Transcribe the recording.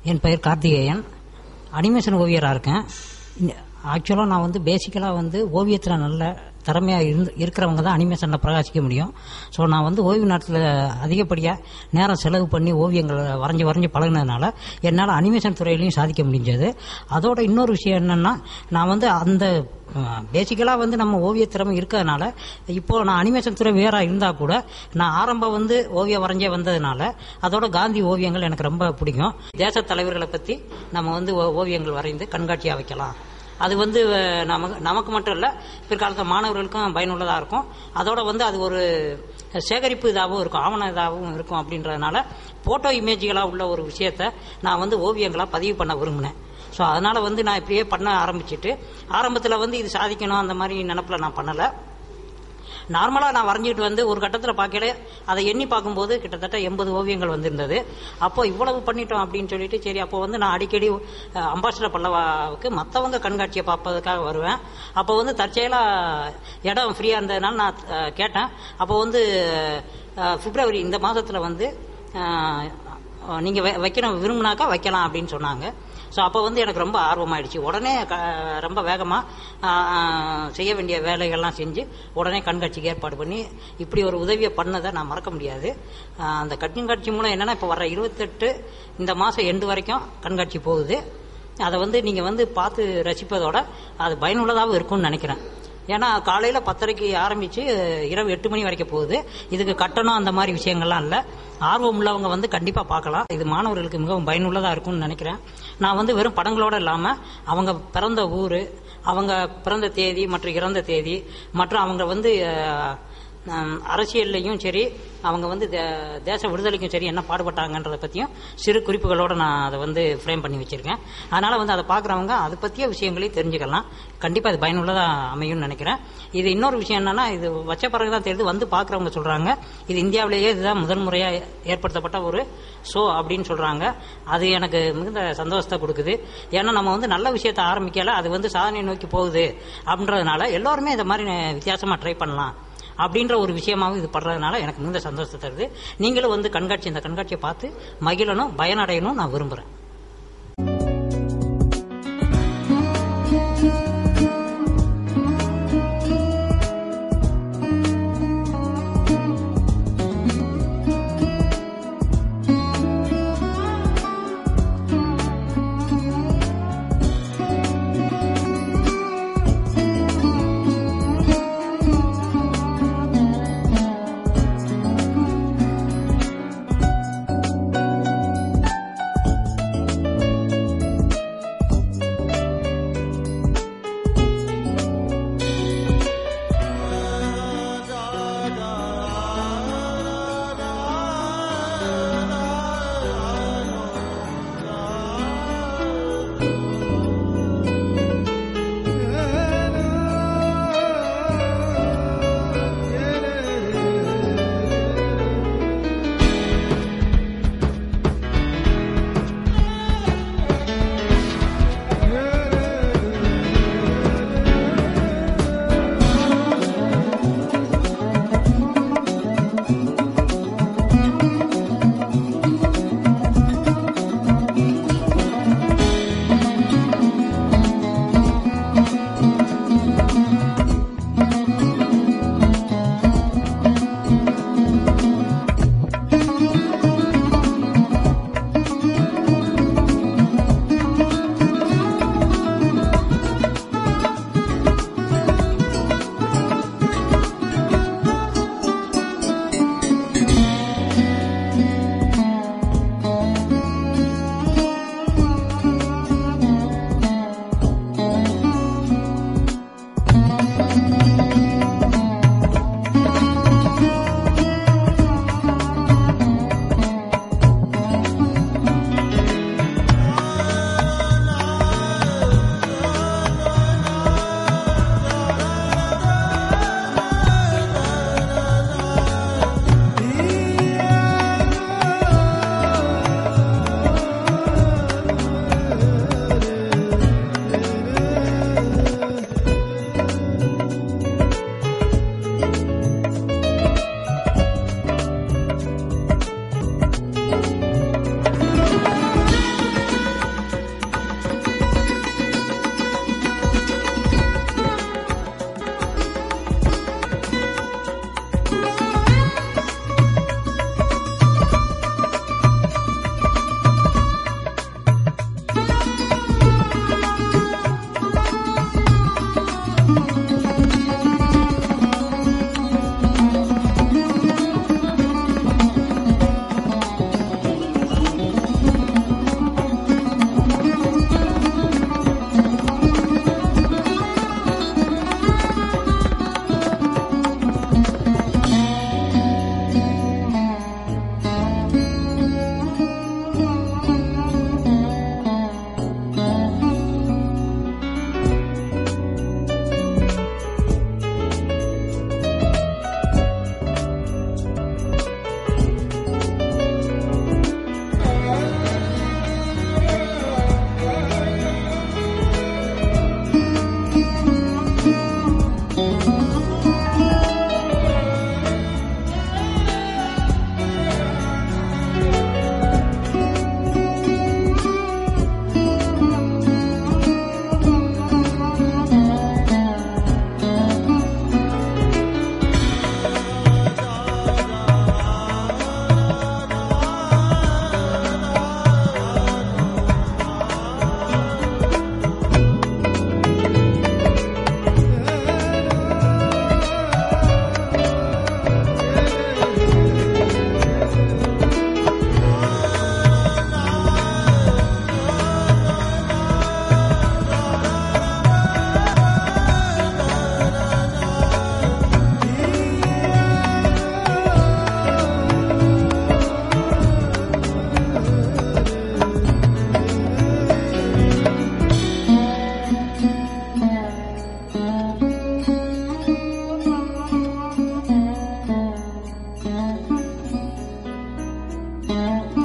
என் பெயர் கார்த்திகேயன் அனிமேஷன் ஓவியராக இருக்கேன் ஆக்சுவலாக நான் வந்து பேசிக்கலாக வந்து ஓவியத்தில் நல்ல திறமையாக இருந்து இருக்கிறவங்க தான் அனிமேஷனில் பிரகாசிக்க முடியும் ஸோ நான் வந்து ஓய்வு நேரத்தில் அதிகப்படியாக நேரம் செலவு பண்ணி ஓவியங்களை வரைஞ்சி வரைஞ்சி பழகினதுனால என்னால் அனிமேஷன் துறையிலையும் சாதிக்க முடிஞ்சது அதோட இன்னொரு விஷயம் என்னென்னா நான் வந்து அந்த பேசிக்கலாக வந்து நம்ம ஓவிய திறமை இருக்கிறதுனால இப்போ நான் அனிமேஷன் துறை வேற இருந்தால் கூட நான் ஆரம்பம் வந்து ஓவியம் வரைஞ்சே வந்ததுனால அதோட காந்தி ஓவியங்கள் எனக்கு ரொம்ப பிடிக்கும் தேச தலைவர்களை பற்றி நம்ம வந்து ஓ- ஓவியங்கள் வரைந்து கண்காட்சியாக வைக்கலாம் அது வந்து அஹ், நமக்கு நமக்கு மட்டும் இல்லை பிற்காலத்தில் மாணவர்களுக்கும் பயனுள்ளதாக இருக்கும் அதோட வந்து அது ஒரு சேகரிப்பு இதாகவும் இருக்கும் ஆவண இதாகவும் இருக்கும் அப்படின்றதுனால போட்டோ இமேஜ்களாக உள்ள ஒரு விஷயத்த நான் வந்து ஓவியங்களாக பதிவு பண்ண விரும்பினேன் ஸோ அதனால் வந்து நான் இப்படியே பண்ண ஆரம்பிச்சிட்டு ஆரம்பத்தில் வந்து இது சாதிக்கணும் அந்த மாதிரி நினப்பில் நான் பண்ணலை நார்மலாக நான் வரைஞ்சிட்டு வந்து ஒரு கட்டத்தில் பார்க்கல அதை எண்ணி பார்க்கும்போது கிட்டத்தட்ட எண்பது ஓவியங்கள் வந்திருந்தது அப்போ இவ்வளவு பண்ணிட்டோம் அப்படின்னு சொல்லிட்டு சரி அப்போ வந்து நான் அடிக்கடி அஹ், அம்பாசிடர் பல்லவாவுக்கு மற்றவங்க கண்காட்சியை பார்ப்பதற்காக வருவேன் அப்போ வந்து தற்செயலாக இடம் ஃப்ரீயாக இருந்ததுனால நான் அஹ், கேட்டேன் அப்போ வந்து அஹ், பிப்ரவரி இந்த மாதத்தில் வந்து அஹ், நீங்க வை- வைக்கணும் விரும்பினாக்கா வைக்கலாம் அப்படின்னு சொன்னாங்க ஸோ அப்போ வந்து எனக்கு ரொம்ப ஆர்வமாயிடுச்சு உடனே க- ரொம்ப வேகமாக செய்ய வேண்டிய வேலைகள்லாம் செஞ்சு உடனே கண்காட்சிக்கு ஏற்பாடு பண்ணி இப்படி ஒரு உதவியை பண்ணதை நான் மறக்க முடியாது ஆஹ் அந்த கண்காட்சி மூலம் என்னன்னா இப்போ வர இருபத்தெட்டு இந்த மாதம் எண்டு வரைக்கும் கண்காட்சி போகுது அதை வந்து நீங்கள் வந்து பார்த்து ரசிப்பதோட அது பயனுள்ளதாகவும் இருக்கும்னு நினைக்கிறேன் ஏன்னா காலையில் பத்தரைக்கு ஆரம்பித்து இரவு எட்டு மணி வரைக்கும் போகுது இதுக்கு கட்டணம் அந்த மாதிரி விஷயங்கள்லாம் இல்லை ஆர்வம் உள்ளவங்க வந்து கண்டிப்பாக பார்க்கலாம் இது மாணவர்களுக்கு மிகவும் பயனுள்ளதாக இருக்கும்னு நினைக்கிறேன் நான் வந்து வெறும் படங்களோடு இல்லாமல் அவங்க பிறந்த ஊர் அவங்க பிறந்த தேதி மற்றும் இறந்த தேதி மற்றும் அவங்க வந்து அஹ், ஹம், அரசியல்லையும் சரி அவங்க வந்து தே- தேச விடுதலைக்கும் சரி என்ன பாடுபட்டாங்கன்றதை பற்றியும் சிறு குறிப்புகளோடு நான் அதை வந்து ஃப்ரேம் பண்ணி வச்சிருக்கேன் அதனால் வந்து அதை பார்க்குறவங்க அதை பற்றிய விஷயங்களையும் தெரிஞ்சுக்கலாம் கண்டிப்பாக அது பயனுள்ளதாக அமையும்னு நினைக்கிறேன் இது இன்னொரு விஷயம் என்னன்னா இது வச்ச பிறகு தான் தெரியுது வந்து பார்க்குறவங்க சொல்கிறாங்க இது இந்தியாவிலேயே இதுதான் முதல் முறையாக ஏற்படுத்தப்பட்ட ஒரு ஷோ அப்படின்னு சொல்கிறாங்க அது எனக்கு மிகுந்த சந்தோஷத்தை கொடுக்குது ஏன்னா நம்ம வந்து நல்ல விஷயத்தை ஆரம்பிக்கல அது வந்து சாதனை நோக்கி போகுது அப்படின்றதுனால எல்லோருமே இந்த மாதிரி வித்தியாசமாக ட்ரை பண்ணலாம் அப்படின்ற ஒரு விஷயமாவும் இது படுறதுனால எனக்கு மிகுந்த சந்தோஷத்தை தருது நீங்களும் வந்து கண்காட்சி இந்த கண்காட்சியை பார்த்து மகிழணும் பயனடையணும் நான் விரும்புகிறேன் ஆ